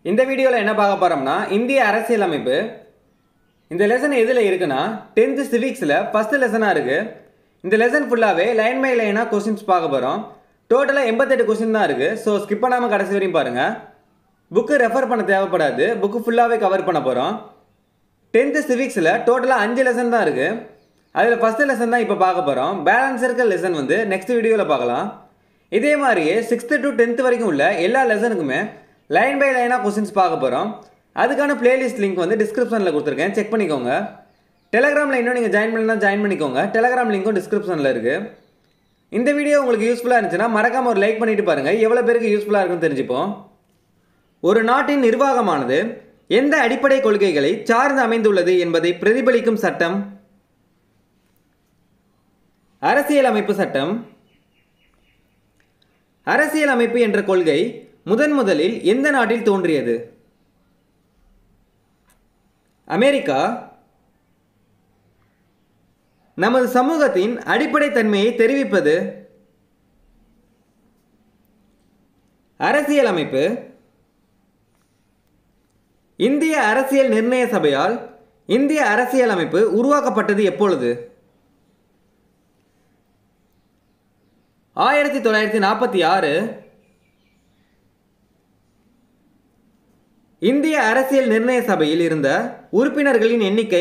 இந்த வீடியோவில் என்ன பார்க்க போகிறோம்னா இந்திய அரசியலமைப்பு இந்த லெசன் எதில் இருக்குன்னா டென்த்து சிவிக்ஸில் ஃபஸ்ட்டு லெசனாக இருக்குது இந்த லெசன் ஃபுல்லாகவே லைன் பை லைனாக கொஸ்டின்ஸ் பார்க்க போகிறோம் டோட்டலாக எண்பத்தெட்டு கொஸ்டின் தான் இருக்குது ஸோ ஸ்கிப் பண்ணாமல் கடைசி வரையும் பாருங்கள் புக்கு ரெஃபர் பண்ண தேவைப்படாது புக்கு ஃபுல்லாகவே கவர் பண்ண போகிறோம் டென்த்து சிவிக்ஸில் டோட்டலாக அஞ்சு லெசன் தான் இருக்குது அதில் ஃபஸ்ட்டு லெசன் தான் இப்போ பார்க்க போகிறோம் பேலன்ஸ் இருக்க லெசன் வந்து நெக்ஸ்ட் வீடியோவில் பார்க்கலாம் இதே மாதிரியே சிக்ஸ்த்து டு டென்த்து வரைக்கும் உள்ள எல்லா லெசனுக்குமே லைன் பை லைனாக கொஸ்டின்ஸ் பார்க்க போகிறோம் அதுக்கான பிளேலிஸ்ட் லிங்க் வந்து டிஸ்கிரிப்ஷனில் கொடுத்துருக்கேன் செக் பண்ணிக்கோங்க டெலகிராமில் இன்னும் நீங்கள் ஜாயின் பண்ணலாம் ஜாயின் பண்ணிக்கோங்க டெலகிராம் லிங்க்கும் டிஸ்கிரிப்ஷனில் இருக்குது இந்த வீடியோ உங்களுக்கு யூஸ்ஃபுல்லாக இருந்துச்சுன்னா மறக்காமல் ஒரு லைக் பண்ணிட்டு பாருங்கள் எவ்வளோ பேருக்கு யூஸ்ஃபுல்லாக இருக்குன்னு தெரிஞ்சுப்போம் ஒரு நாட்டின் நிர்வாகமானது எந்த அடிப்படை கொள்கைகளை சார்ந்து அமைந்துள்ளது என்பதை பிரதிபலிக்கும் சட்டம் அரசியலமைப்பு சட்டம் அரசியலமைப்பு என்ற கொள்கை முதன் முதலில் எந்த நாட்டில் தோன்றியது அமெரிக்கா நமது சமூகத்தின் அடிப்படை தன்மையை தெரிவிப்பது அரசியலமைப்பு இந்திய அரசியல் நிர்ணய சபையால் இந்திய அரசியலமைப்பு உருவாக்கப்பட்டது எப்பொழுது ஆயிரத்தி தொள்ளாயிரத்தி நாற்பத்தி ஆறு இந்திய அரசியல் நிர்ணய சபையில் இருந்த உறுப்பினர்களின் எண்ணிக்கை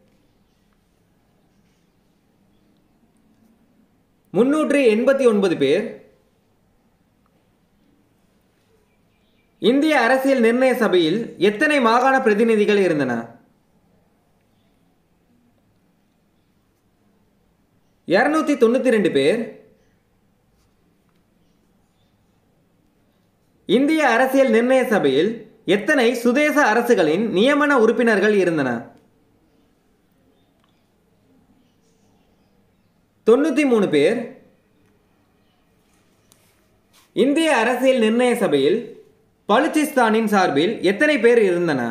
முன்னூற்றி எண்பத்தி ஒன்பது பேர் இந்திய அரசியல் நிர்ணய சபையில் எத்தனை மாகாண பிரதிநிதிகள் இருந்தன இருநூத்தி தொண்ணூத்தி ரெண்டு பேர் இந்திய அரசியல் நிர்ணய சபையில் எத்தனை சுதேச அரசுகளின் நியமன உறுப்பினர்கள் இருந்தன தொண்ணூத்தி மூணு பேர் இந்திய அரசியல் நிர்ணய சபையில் பலுச்சிஸ்தானின் சார்பில் எத்தனை பேர் இருந்தன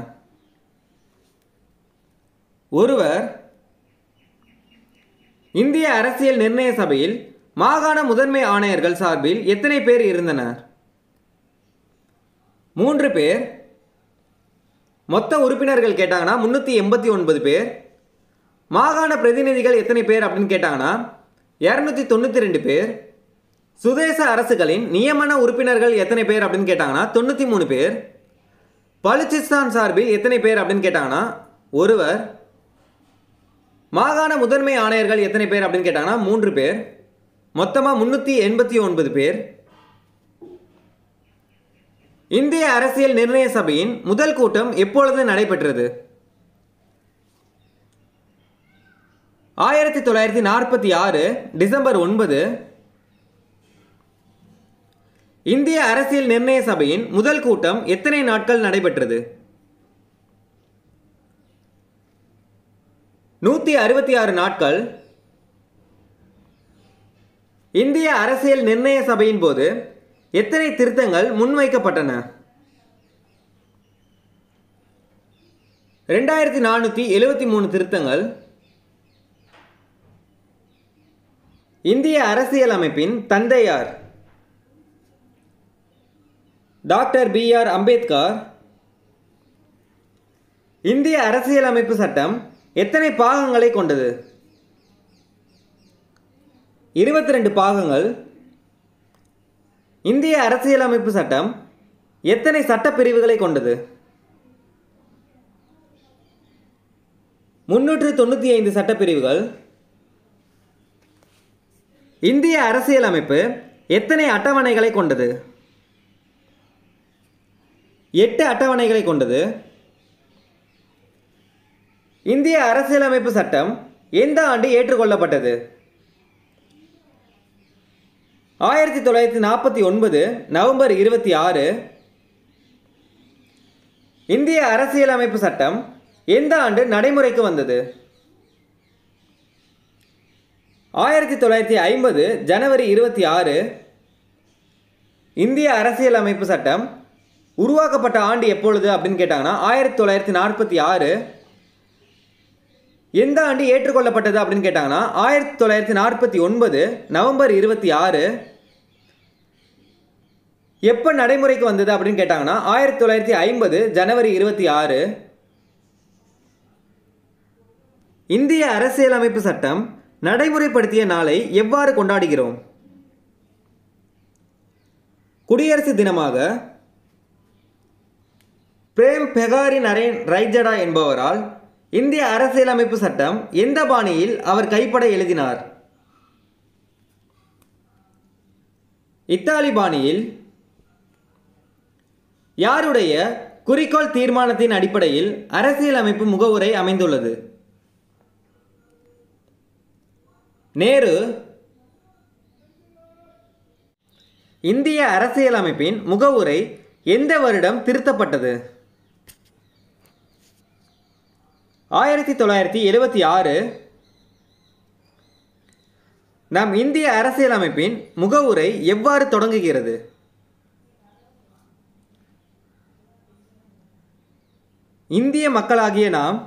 ஒருவர் இந்திய அரசியல் நிர்ணய சபையில் மாகாண முதன்மை ஆணையர்கள் சார்பில் எத்தனை பேர் இருந்தனர் மூன்று பேர் மொத்த உறுப்பினர்கள் கேட்டாங்கன்னா முந்நூற்றி எண்பத்தி ஒன்பது பேர் மாகாண பிரதிநிதிகள் எத்தனை பேர் அப்படின்னு கேட்டாங்கன்னா இரநூத்தி தொண்ணூற்றி ரெண்டு பேர் சுதேச அரசுகளின் நியமன உறுப்பினர்கள் எத்தனை பேர் அப்படின்னு கேட்டாங்கன்னா தொண்ணூற்றி மூணு பேர் பலுச்சிஸ்தான் சார்பில் எத்தனை பேர் அப்படின்னு கேட்டாங்கன்னா ஒருவர் மாகாண முதன்மை ஆணையர்கள் எத்தனை பேர் அப்படின்னு கேட்டாங்கன்னா மூன்று பேர் மொத்தமாக முந்நூற்றி எண்பத்தி ஒன்பது பேர் இந்திய அரசியல் நிர்ணய சபையின் முதல் கூட்டம் எப்பொழுது நடைபெற்றது ஆயிரத்தி தொள்ளாயிரத்தி நாற்பத்தி ஆறு டிசம்பர் ஒன்பது இந்திய அரசியல் நிர்ணய சபையின் முதல் கூட்டம் எத்தனை நாட்கள் நடைபெற்றது நூற்றி அறுபத்தி ஆறு நாட்கள் இந்திய அரசியல் நிர்ணய சபையின் போது எத்தனை திருத்தங்கள் முன்வைக்கப்பட்டன ரெண்டாயிரத்தி நானூற்றி எழுபத்தி மூணு திருத்தங்கள் இந்திய அரசியலமைப்பின் தந்தையார் டாக்டர் பி ஆர் அம்பேத்கர் இந்திய அரசியலமைப்பு சட்டம் எத்தனை பாகங்களை கொண்டது இருபத்தி ரெண்டு பாகங்கள் இந்திய அரசியலமைப்பு சட்டம் எத்தனை சட்டப்பிரிவுகளை கொண்டது முன்னூற்று தொண்ணூற்றி ஐந்து சட்டப்பிரிவுகள் இந்திய அரசியலமைப்பு எத்தனை அட்டவணைகளை கொண்டது எட்டு அட்டவணைகளை கொண்டது இந்திய அரசியலமைப்பு சட்டம் எந்த ஆண்டு ஏற்றுக்கொள்ளப்பட்டது ஆயிரத்தி தொள்ளாயிரத்தி நாற்பத்தி ஒன்பது நவம்பர் இருபத்தி ஆறு இந்திய அரசியலமைப்பு சட்டம் எந்த ஆண்டு நடைமுறைக்கு வந்தது ஆயிரத்தி தொள்ளாயிரத்தி ஐம்பது ஜனவரி இருபத்தி ஆறு இந்திய அரசியலமைப்பு சட்டம் உருவாக்கப்பட்ட ஆண்டு எப்பொழுது அப்படின்னு கேட்டாங்கன்னா ஆயிரத்தி தொள்ளாயிரத்தி நாற்பத்தி ஆறு எந்த ஆண்டு ஏற்றுக்கொள்ளப்பட்டது அப்படின்னு கேட்டாங்கன்னா ஆயிரத்தி தொள்ளாயிரத்தி நாற்பத்தி ஒன்பது நவம்பர் இருபத்தி ஆறு எப்போ நடைமுறைக்கு வந்தது அப்படின்னு கேட்டாங்கன்னா ஆயிரத்தி தொள்ளாயிரத்தி ஐம்பது ஜனவரி இருபத்தி ஆறு இந்திய அரசியலமைப்பு சட்டம் நடைமுறைப்படுத்திய நாளை எவ்வாறு கொண்டாடுகிறோம் குடியரசு தினமாக பிரேம் பெகாரி நரேன் ரைஜடா என்பவரால் இந்திய அரசியலமைப்பு சட்டம் எந்த பாணியில் அவர் கைப்பட எழுதினார் இத்தாலி பாணியில் யாருடைய குறிக்கோள் தீர்மானத்தின் அடிப்படையில் அரசியலமைப்பு முகவுரை அமைந்துள்ளது நேரு இந்திய அரசியலமைப்பின் முகவுரை எந்த வருடம் திருத்தப்பட்டது ஆயிரத்தி தொள்ளாயிரத்தி எழுபத்தி ஆறு நம் இந்திய அரசியலமைப்பின் முகவுரை எவ்வாறு தொடங்குகிறது இந்திய மக்களாகிய நாம்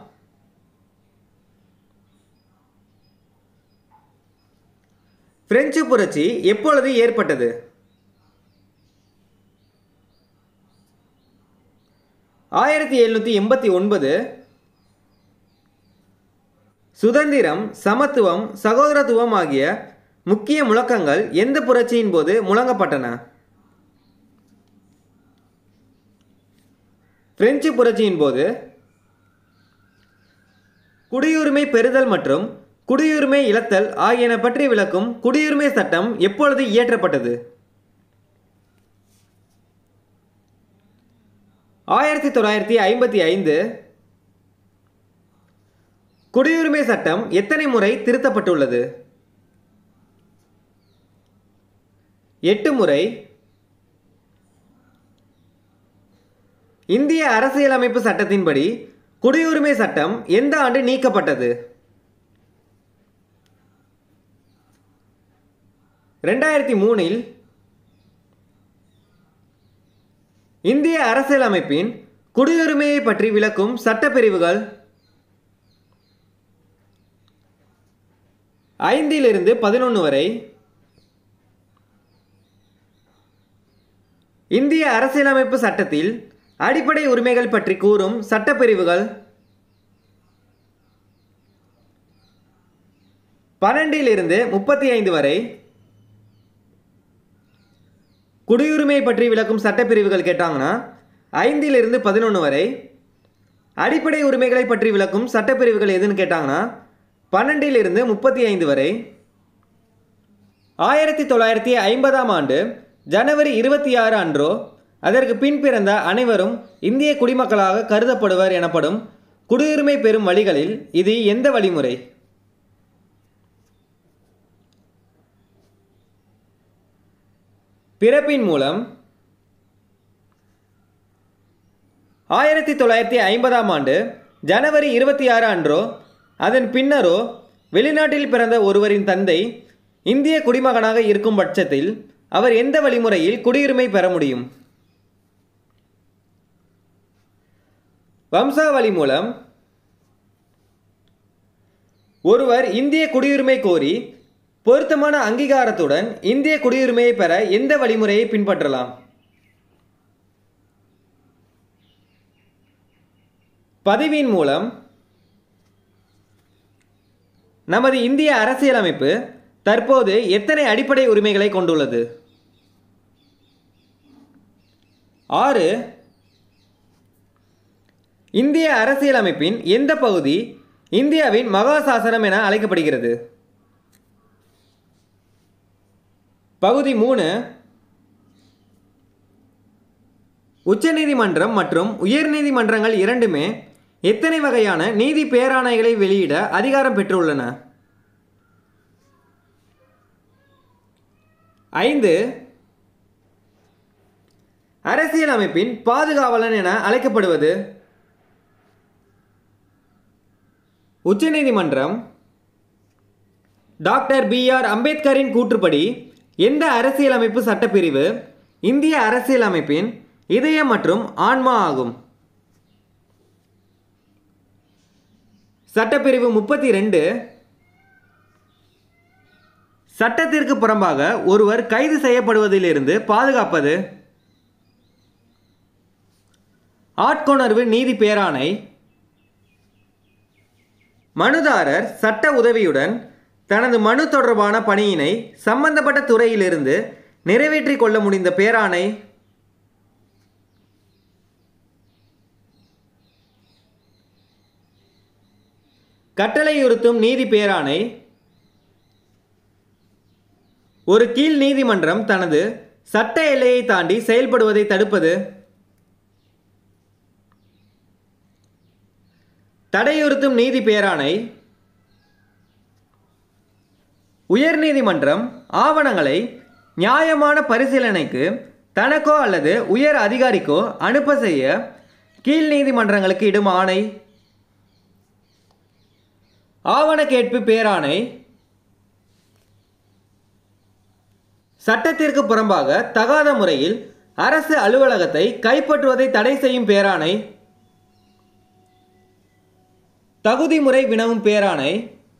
பிரெஞ்சு புரட்சி எப்பொழுது ஏற்பட்டது ஆயிரத்தி எழுநூற்றி எண்பத்தி ஒன்பது சுதந்திரம் சமத்துவம் சகோதரத்துவம் ஆகிய முக்கிய முழக்கங்கள் எந்த புரட்சியின் போது முழங்கப்பட்டன பிரெஞ்சு புரட்சியின் போது குடியுரிமை பெறுதல் மற்றும் குடியுரிமை இழத்தல் ஆகியன பற்றி விளக்கும் குடியுரிமை சட்டம் எப்பொழுது இயற்றப்பட்டது ஆயிரத்தி தொள்ளாயிரத்தி ஐம்பத்தி ஐந்து குடியுரிமை சட்டம் எத்தனை முறை திருத்தப்பட்டுள்ளது எட்டு முறை இந்திய அரசியலமைப்பு சட்டத்தின்படி குடியுரிமை சட்டம் எந்த ஆண்டு நீக்கப்பட்டது ரெண்டாயிரத்தி மூணில் இந்திய அரசியலமைப்பின் குடியுரிமையை பற்றி விளக்கும் சட்டப்பிரிவுகள் ஐந்திலிருந்து பதினொன்று வரை இந்திய அரசியலமைப்பு சட்டத்தில் அடிப்படை உரிமைகள் பற்றி கூறும் சட்டப்பிரிவுகள் பன்னெண்டிலிருந்து முப்பத்தி ஐந்து வரை குடியுரிமை பற்றி விளக்கும் சட்டப்பிரிவுகள் கேட்டாங்கன்னா ஐந்திலிருந்து பதினொன்று வரை அடிப்படை உரிமைகளை பற்றி விளக்கும் சட்டப்பிரிவுகள் எதுன்னு கேட்டாங்கன்னா பன்னெண்டிலிருந்து முப்பத்தி ஐந்து வரை ஆயிரத்தி தொள்ளாயிரத்தி ஐம்பதாம் ஆண்டு ஜனவரி இருபத்தி ஆறு அன்றோ அதற்கு பின் பிறந்த அனைவரும் இந்திய குடிமக்களாக கருதப்படுவர் எனப்படும் குடியுரிமை பெறும் வழிகளில் இது எந்த வழிமுறை பிறப்பின் மூலம் ஆயிரத்தி தொள்ளாயிரத்தி ஐம்பதாம் ஆண்டு ஜனவரி இருபத்தி ஆறு அன்றோ அதன் பின்னரோ வெளிநாட்டில் பிறந்த ஒருவரின் தந்தை இந்திய குடிமகனாக இருக்கும் பட்சத்தில் அவர் எந்த வழிமுறையில் குடியுரிமை பெற முடியும் வம்சாவளி மூலம் ஒருவர் இந்திய குடியுரிமை கோரி பொருத்தமான அங்கீகாரத்துடன் இந்திய குடியுரிமையை பெற எந்த வழிமுறையை பின்பற்றலாம் பதிவின் மூலம் நமது இந்திய அரசியலமைப்பு தற்போது எத்தனை அடிப்படை உரிமைகளை கொண்டுள்ளது ஆறு இந்திய அரசியலமைப்பின் எந்த பகுதி இந்தியாவின் மகாசாசனம் என அழைக்கப்படுகிறது பகுதி மூணு உச்சநீதிமன்றம் மற்றும் உயர்நீதிமன்றங்கள் இரண்டுமே எத்தனை வகையான நீதி பேராணைகளை வெளியிட அதிகாரம் பெற்றுள்ளன ஐந்து அரசியலமைப்பின் பாதுகாவலன் என அழைக்கப்படுவது உச்சநீதிமன்றம் டாக்டர் பி ஆர் அம்பேத்கரின் கூற்றுப்படி எந்த அரசியலமைப்பு சட்டப்பிரிவு இந்திய அரசியலமைப்பின் இதயம் மற்றும் ஆன்மா ஆகும் சட்டப்பிரிவு முப்பத்தி ரெண்டு சட்டத்திற்கு புறம்பாக ஒருவர் கைது செய்யப்படுவதிலிருந்து பாதுகாப்பது ஆட்கொணர்வு நீதி பேராணை மனுதாரர் சட்ட உதவியுடன் தனது மனு தொடர்பான பணியினை சம்பந்தப்பட்ட துறையிலிருந்து நிறைவேற்றிக் கொள்ள முடிந்த பேராணை கட்டளையுறுத்தும் நீதி பேராணை ஒரு கீழ் நீதிமன்றம் தனது சட்ட எல்லையை தாண்டி செயல்படுவதை தடுப்பது தடையுறுத்தும் நீதி பேராணை உயர்நீதிமன்றம் ஆவணங்களை நியாயமான பரிசீலனைக்கு தனக்கோ அல்லது உயர் அதிகாரிக்கோ அனுப்ப செய்ய கீழ் நீதிமன்றங்களுக்கு இடும் ஆணை ஆவண கேட்பு பேராணை சட்டத்திற்கு புறம்பாக தகாத முறையில் அரசு அலுவலகத்தை கைப்பற்றுவதை தடை செய்யும் பேராணை தகுதி முறை வினவும் பேராணை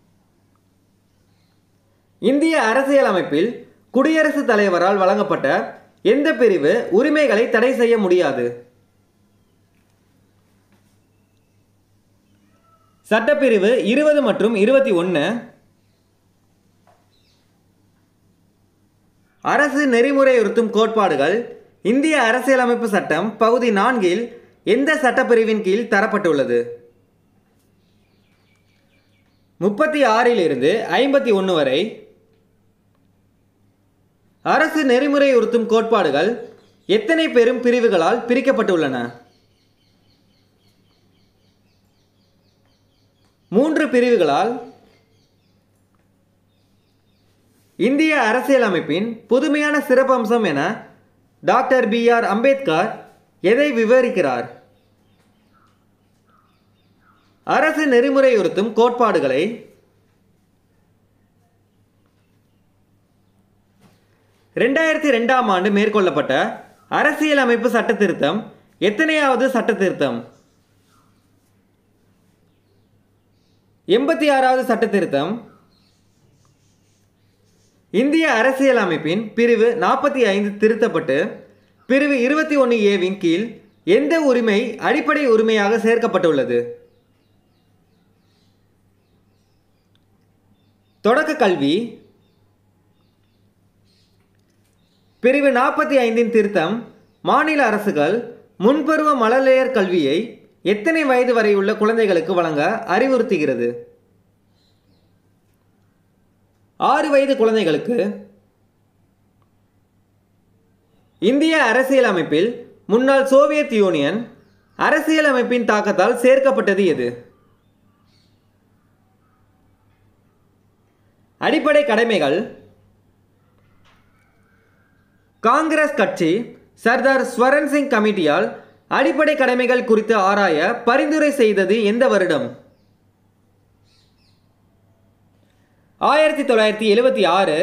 இந்திய அரசியலமைப்பில் குடியரசுத் தலைவரால் வழங்கப்பட்ட எந்த பிரிவு உரிமைகளை தடை செய்ய முடியாது சட்டப்பிரிவு இருபது மற்றும் இருபத்தி ஒன்று அரசு நெறிமுறையுறுத்தும் கோட்பாடுகள் இந்திய அரசியலமைப்பு சட்டம் பகுதி நான்கில் எந்த சட்டப்பிரிவின் கீழ் தரப்பட்டுள்ளது முப்பத்தி ஆறிலிருந்து ஐம்பத்தி ஒன்று வரை அரசு நெறிமுறையுறுத்தும் கோட்பாடுகள் எத்தனை பெரும் பிரிவுகளால் பிரிக்கப்பட்டுள்ளன மூன்று பிரிவுகளால் இந்திய அரசியலமைப்பின் புதுமையான சிறப்பம்சம் என டாக்டர் பி ஆர் அம்பேத்கர் எதை விவரிக்கிறார் அரசு நெறிமுறையுறுத்தும் கோட்பாடுகளை ரெண்டாயிரத்தி ரெண்டாம் ஆண்டு மேற்கொள்ளப்பட்ட அரசியலமைப்பு சட்ட திருத்தம் எத்தனையாவது சட்ட திருத்தம் எண்பத்தி ஆறாவது சட்ட திருத்தம் இந்திய அரசியலமைப்பின் பிரிவு நாற்பத்தி ஐந்து திருத்தப்பட்டு பிரிவு இருபத்தி ஒன்று ஏவின் கீழ் எந்த உரிமை அடிப்படை உரிமையாக சேர்க்கப்பட்டுள்ளது தொடக்க கல்வி பிரிவு நாற்பத்தி ஐந்தின் திருத்தம் மாநில அரசுகள் முன்பருவ மழலையர் கல்வியை எத்தனை வயது வரை உள்ள குழந்தைகளுக்கு வழங்க அறிவுறுத்துகிறது ஆறு வயது குழந்தைகளுக்கு இந்திய அரசியலமைப்பில் முன்னாள் சோவியத் யூனியன் அரசியலமைப்பின் தாக்கத்தால் சேர்க்கப்பட்டது எது அடிப்படை கடமைகள் காங்கிரஸ் கட்சி சர்தார் ஸ்வரன் சிங் கமிட்டியால் அடிப்படை கடமைகள் குறித்து ஆராய பரிந்துரை செய்தது எந்த வருடம் ஆயிரத்தி தொள்ளாயிரத்தி எழுபத்தி ஆறு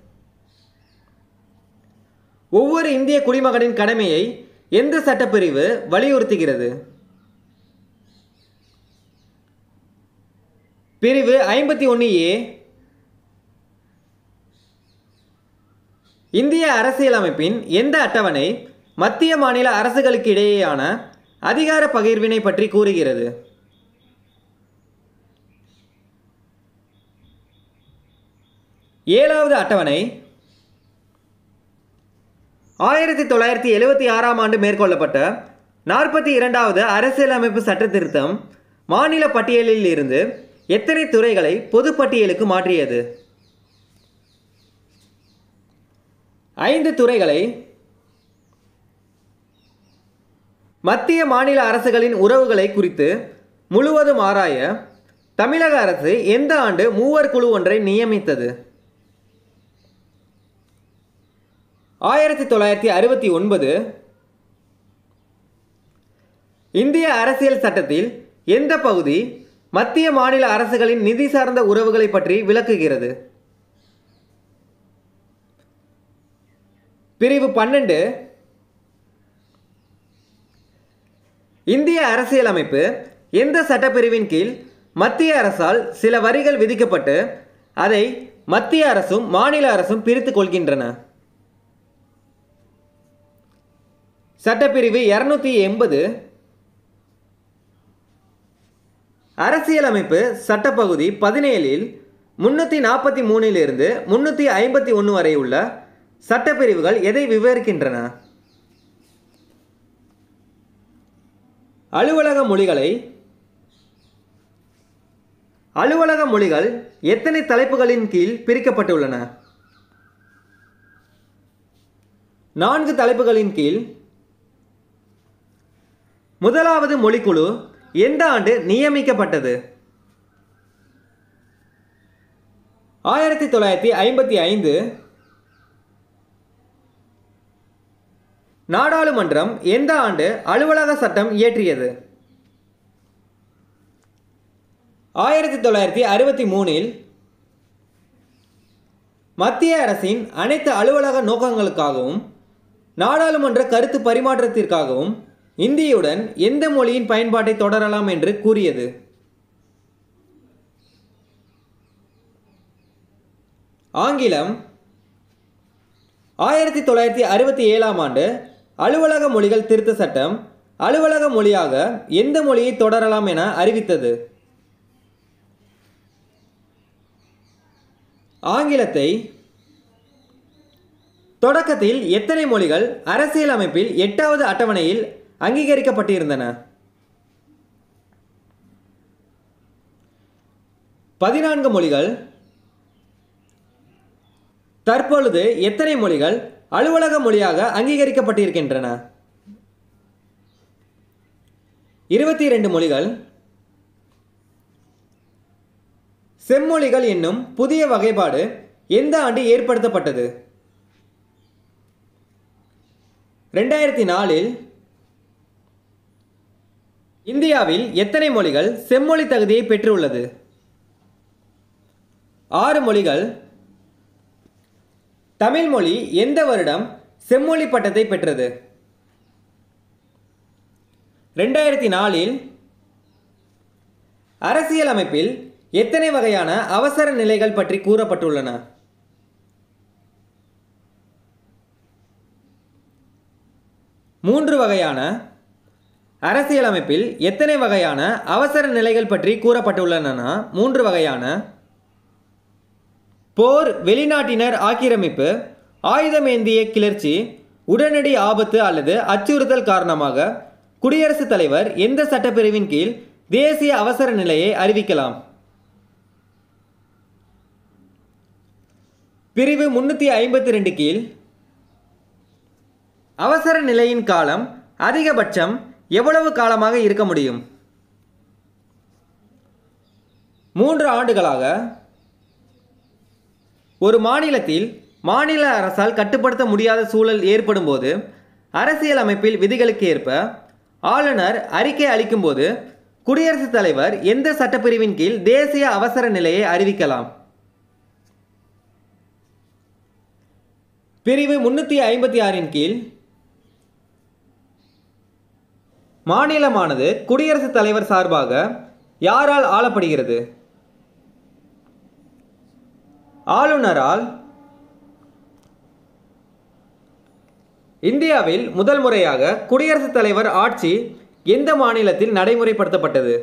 ஒவ்வொரு இந்திய குடிமகனின் கடமையை எந்த சட்டப்பிரிவு வலியுறுத்துகிறது பிரிவு ஐம்பத்தி ஒன்று ஏ இந்திய அரசியலமைப்பின் எந்த அட்டவணை மத்திய மாநில அரசுகளுக்கு இடையேயான அதிகார பகிர்வினை பற்றி கூறுகிறது ஏழாவது அட்டவணை ஆயிரத்தி தொள்ளாயிரத்தி எழுபத்தி ஆறாம் ஆண்டு மேற்கொள்ளப்பட்ட நாற்பத்தி இரண்டாவது அரசியலமைப்பு சட்ட திருத்தம் மாநில பட்டியலில் இருந்து எத்தனை துறைகளை பொதுப்பட்டியலுக்கு மாற்றியது ஐந்து துறைகளை மத்திய மாநில அரசுகளின் உறவுகளை குறித்து முழுவதும் ஆராய தமிழக அரசு எந்த ஆண்டு மூவர் குழு ஒன்றை நியமித்தது ஆயிரத்தி தொள்ளாயிரத்தி அறுபத்தி ஒன்பது இந்திய அரசியல் சட்டத்தில் எந்த பகுதி மத்திய மாநில அரசுகளின் நிதி சார்ந்த உறவுகளை பற்றி விளக்குகிறது பிரிவு பன்னெண்டு இந்திய அரசியலமைப்பு எந்த சட்டப்பிரிவின் கீழ் மத்திய அரசால் சில வரிகள் விதிக்கப்பட்டு அதை மத்திய அரசும் மாநில அரசும் பிரித்துக் கொள்கின்றன சட்டப்பிரிவு இரநூத்தி எண்பது அரசியலமைப்பு சட்டப்பகுதி பதினேழில் முன்னூற்றி நாற்பத்தி மூணிலிருந்து முன்னூற்றி ஐம்பத்தி ஒன்று வரை உள்ள சட்டப்பிரிவுகள் எதை விவரிக்கின்றன அலுவலக மொழிகளை அலுவலக மொழிகள் எத்தனை தலைப்புகளின் கீழ் பிரிக்கப்பட்டுள்ளன நான்கு தலைப்புகளின் கீழ் முதலாவது மொழிக்குழு எந்த ஆண்டு நியமிக்கப்பட்டது ஆயிரத்தி தொள்ளாயிரத்தி ஐம்பத்தி ஐந்து நாடாளுமன்றம் எந்த ஆண்டு அலுவலக சட்டம் இயற்றியது ஆயிரத்தி தொள்ளாயிரத்தி அறுபத்தி மூணில் மத்திய அரசின் அனைத்து அலுவலக நோக்கங்களுக்காகவும் நாடாளுமன்ற கருத்து பரிமாற்றத்திற்காகவும் இந்தியுடன் எந்த மொழியின் பயன்பாட்டை தொடரலாம் என்று கூறியது ஆங்கிலம் ஆயிரத்தி தொள்ளாயிரத்தி அறுபத்தி ஏழாம் ஆண்டு அலுவலக மொழிகள் திருத்த சட்டம் அலுவலக மொழியாக எந்த மொழியை தொடரலாம் என அறிவித்தது ஆங்கிலத்தை தொடக்கத்தில் எத்தனை மொழிகள் அரசியலமைப்பில் எட்டாவது அட்டவணையில் அங்கீகரிக்கப்பட்டிருந்தன பதினான்கு மொழிகள் தற்பொழுது எத்தனை மொழிகள் அலுவலக மொழியாக அங்கீகரிக்கப்பட்டிருக்கின்றன இருபத்தி இரண்டு மொழிகள் செம்மொழிகள் என்னும் புதிய வகைப்பாடு எந்த ஆண்டு ஏற்படுத்தப்பட்டது ரெண்டாயிரத்தி நாலில் இந்தியாவில் எத்தனை மொழிகள் செம்மொழி தகுதியை பெற்றுள்ளது ஆறு மொழிகள் தமிழ் மொழி எந்த வருடம் செம்மொழி பட்டத்தை பெற்றது ரெண்டாயிரத்தி நாலில் அரசியலமைப்பில் எத்தனை வகையான அவசர நிலைகள் பற்றி கூறப்பட்டுள்ளன மூன்று வகையான அரசியலமைப்பில் எத்தனை வகையான அவசர நிலைகள் பற்றி கூறப்பட்டுள்ளன மூன்று வகையான போர் வெளிநாட்டினர் ஆக்கிரமிப்பு ஆயுதமேந்திய கிளர்ச்சி உடனடி ஆபத்து அல்லது அச்சுறுத்தல் காரணமாக குடியரசுத் தலைவர் எந்த சட்டப்பிரிவின் கீழ் தேசிய அவசர நிலையை அறிவிக்கலாம் பிரிவு முன்னூற்றி ஐம்பத்தி ரெண்டு கீழ் அவசர நிலையின் காலம் அதிகபட்சம் எவ்வளவு காலமாக இருக்க முடியும் மூன்று ஆண்டுகளாக ஒரு மாநிலத்தில் மாநில அரசால் கட்டுப்படுத்த முடியாத சூழல் ஏற்படும் போது அரசியலமைப்பில் விதிகளுக்கு ஏற்ப ஆளுநர் அறிக்கை அளிக்கும்போது குடியரசுத் தலைவர் எந்த சட்டப்பிரிவின் கீழ் தேசிய அவசர நிலையை அறிவிக்கலாம் பிரிவு முன்னூற்றி ஐம்பத்தி ஆறின் கீழ் மாநிலமானது குடியரசுத் தலைவர் சார்பாக யாரால் ஆளப்படுகிறது ஆளுநரால் இந்தியாவில் முதல் முறையாக குடியரசுத் தலைவர் ஆட்சி எந்த மாநிலத்தில் நடைமுறைப்படுத்தப்பட்டது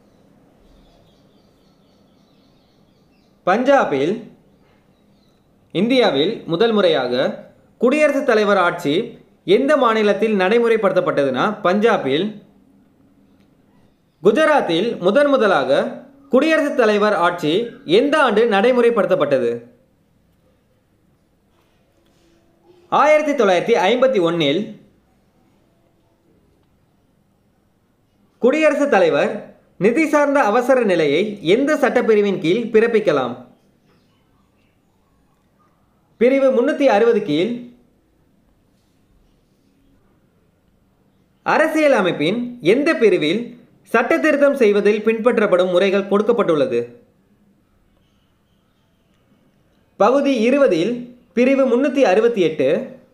பஞ்சாபில் இந்தியாவில் முதல் முறையாக குடியரசுத் தலைவர் ஆட்சி எந்த மாநிலத்தில் நடைமுறைப்படுத்தப்பட்டதுன்னா பஞ்சாபில் குஜராத்தில் முதன் முதலாக குடியரசுத் தலைவர் ஆட்சி எந்த ஆண்டு நடைமுறைப்படுத்தப்பட்டது ஆயிரத்தி தொள்ளாயிரத்தி ஐம்பத்தி ஒன்னில் குடியரசுத் தலைவர் நிதி சார்ந்த அவசர நிலையை எந்த சட்டப்பிரிவின் கீழ் பிறப்பிக்கலாம் பிரிவு முன்னூற்றி அறுபது கீழ் அரசியல் அமைப்பின் எந்த பிரிவில் சட்ட திருத்தம் செய்வதில் பின்பற்றப்படும் முறைகள் கொடுக்கப்பட்டுள்ளது பகுதி இருபதில் பிரிவு முன்னூற்றி அறுபத்தி எட்டு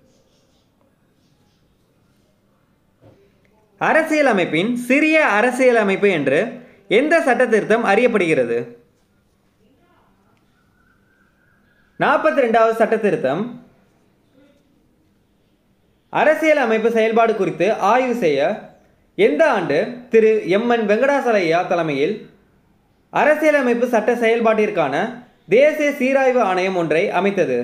அரசியலமைப்பின் சிறிய அரசியலமைப்பு என்று எந்த சட்ட திருத்தம் அறியப்படுகிறது நாற்பத்தி ரெண்டாவது சட்ட திருத்தம் அரசியல் அமைப்பு செயல்பாடு குறித்து ஆய்வு செய்ய எந்த ஆண்டு திரு எம் என் வெங்கடாசலையா தலைமையில் அரசியலமைப்பு சட்ட செயல்பாட்டிற்கான தேசிய சீராய்வு ஆணையம் ஒன்றை அமைத்தது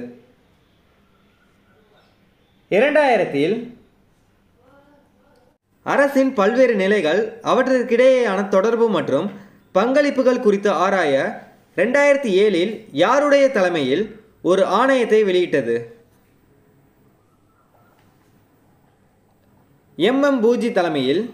இரண்டாயிரத்தில் அரசின் பல்வேறு நிலைகள் அவற்றிற்கிடையேயான தொடர்பு மற்றும் பங்களிப்புகள் குறித்து ஆராய ரெண்டாயிரத்தி ஏழில் யாருடைய தலைமையில் ஒரு ஆணையத்தை வெளியிட்டது எம்எம் பூஜி தலைமையில்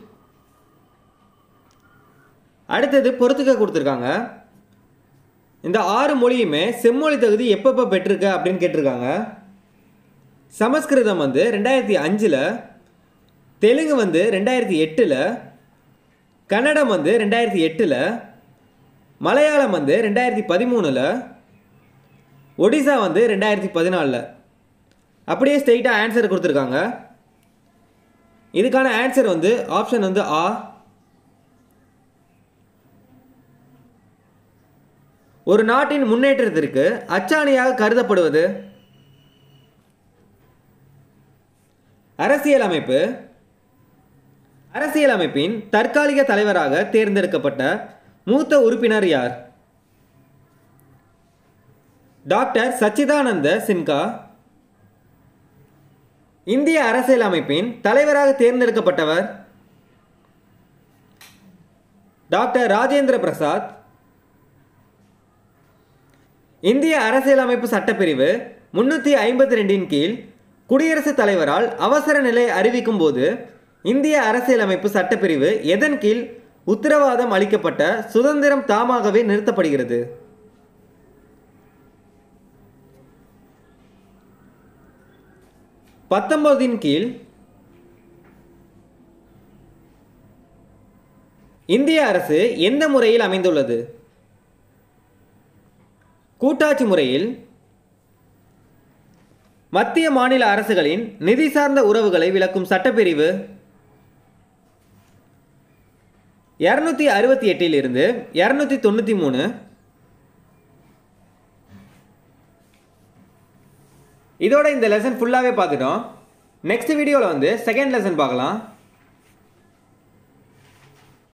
அடுத்தது பொறுத்துக்க கொடுத்துருக்காங்க இந்த ஆறு மொழியுமே செம்மொழி தகுதி எப்பப்போ பெற்றிருக்க அப்படின்னு கேட்டிருக்காங்க சமஸ்கிருதம் வந்து ரெண்டாயிரத்தி அஞ்சில் தெலுங்கு வந்து ரெண்டாயிரத்தி எட்டில் கன்னடம் வந்து ரெண்டாயிரத்தி எட்டில் மலையாளம் வந்து ரெண்டாயிரத்தி பதிமூணில் ஒடிசா வந்து ரெண்டாயிரத்தி பதினாலில் அப்படியே ஸ்ட்ரெயிட்டாக ஆன்சர் கொடுத்துருக்காங்க இதுக்கான ஆன்சர் வந்து ஆப்ஷன் வந்து ஆ ஒரு நாட்டின் முன்னேற்றத்திற்கு அச்சாணியாக கருதப்படுவது அரசியலமைப்பு அரசியலமைப்பின் தற்காலிக தலைவராக தேர்ந்தெடுக்கப்பட்ட மூத்த உறுப்பினர் யார் டாக்டர் சச்சிதானந்த சின்கா இந்திய அரசியலமைப்பின் தலைவராக தேர்ந்தெடுக்கப்பட்டவர் டாக்டர் ராஜேந்திர பிரசாத் இந்திய அரசியலமைப்பு சட்டப்பிரிவு முன்னூற்றி ஐம்பத்தி ரெண்டின் கீழ் குடியரசுத் தலைவரால் அவசர நிலை அறிவிக்கும் போது இந்திய அரசியலமைப்பு சட்டப்பிரிவு எதன் கீழ் உத்தரவாதம் அளிக்கப்பட்ட சுதந்திரம் தாமாகவே நிறுத்தப்படுகிறது பத்தொன்பதின் கீழ் இந்திய அரசு எந்த முறையில் அமைந்துள்ளது கூட்டாட்சி முறையில் மத்திய மாநில அரசுகளின் நிதி சார்ந்த உறவுகளை விளக்கும் சட்டப்பிரிவு இரநூத்தி அறுபத்தி எட்டில் இருந்து இரநூத்தி தொண்ணூற்றி மூணு இதோட இந்த லெசன் ஃபுல்லாகவே பார்த்துட்டோம் நெக்ஸ்ட் வீடியோவில் வந்து செகண்ட் லெசன் பார்க்கலாம்